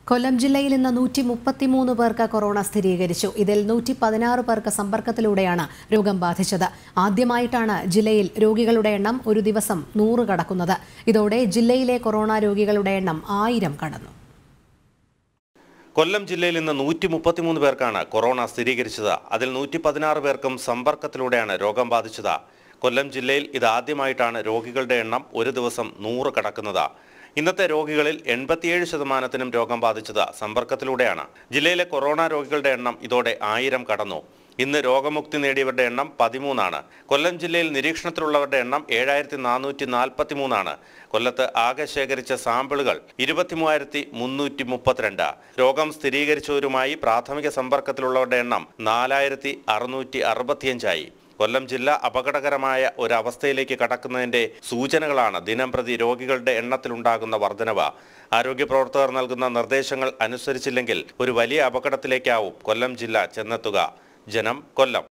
കൊല്ലം ജില്ലയിൽ ഇന്ന് നൂറ്റി മുപ്പത്തിമൂന്ന് പേർക്ക് കൊറോണ സ്ഥിരീകരിച്ചു ഇതിൽ നൂറ്റി പതിനാറ് പേർക്ക് സമ്പർക്കത്തിലൂടെയാണ് രോഗം ബാധിച്ചത് ആദ്യമായിട്ടാണ് ജില്ലയിൽ രോഗികളുടെ എണ്ണം ഒരു ദിവസം നൂറ് കടക്കുന്നത് ഇതോടെ ജില്ലയിലെ കൊറോണ രോഗികളുടെ എണ്ണം ആയിരം കടന്നു കൊല്ലം ജില്ലയിൽ ഇന്ന് നൂറ്റി മുപ്പത്തിമൂന്ന് പേർക്കാണ് കൊറോണ സ്ഥിരീകരിച്ചത് അതിൽ നൂറ്റി പതിനാറ് പേർക്കും സമ്പർക്കത്തിലൂടെയാണ് രോഗം ബാധിച്ചത് കൊല്ലം ജില്ലയിൽ ഇതാദ്യമായിട്ടാണ് രോഗികളുടെ എണ്ണം ഒരു ദിവസം നൂറ് കടക്കുന്നത് ഇന്നത്തെ രോഗികളിൽ എൺപത്തിയേഴ് ശതമാനത്തിനും രോഗം ബാധിച്ചത് സമ്പർക്കത്തിലൂടെയാണ് ജില്ലയിലെ കൊറോണ രോഗികളുടെ എണ്ണം ഇതോടെ ആയിരം കടന്നു ഇന്ന് രോഗമുക്തി നേടിയവരുടെ എണ്ണം പതിമൂന്നാണ് കൊല്ലം ജില്ലയിൽ നിരീക്ഷണത്തിലുള്ളവരുടെ എണ്ണം ഏഴായിരത്തി നാനൂറ്റി നാൽപ്പത്തി മൂന്നാണ് കൊല്ലത്ത് ആകെ ശേഖരിച്ച സാമ്പിളുകൾ ഇരുപത്തിമൂവായിരത്തി മുന്നൂറ്റി മുപ്പത്തിരണ്ട് രോഗം സ്ഥിരീകരിച്ചവരുമായി പ്രാഥമിക സമ്പർക്കത്തിലുള്ളവരുടെ എണ്ണം നാലായിരത്തി അറുന്നൂറ്റി അറുപത്തിയഞ്ചായി കൊല്ലം ജില്ല അപകടകരമായ ഒരവസ്ഥയിലേക്ക് കടക്കുന്നതിന്റെ സൂചനകളാണ് ദിനം പ്രതി രോഗികളുടെ എണ്ണത്തിലുണ്ടാകുന്ന വർധനവ് ആരോഗ്യ പ്രവർത്തകർ നൽകുന്ന നിർദ്ദേശങ്ങൾ അനുസരിച്ചില്ലെങ്കിൽ ഒരു വലിയ അപകടത്തിലേക്കാവും കൊല്ലം ജില്ല ചെന്നെത്തുക ജനം കൊല്ലം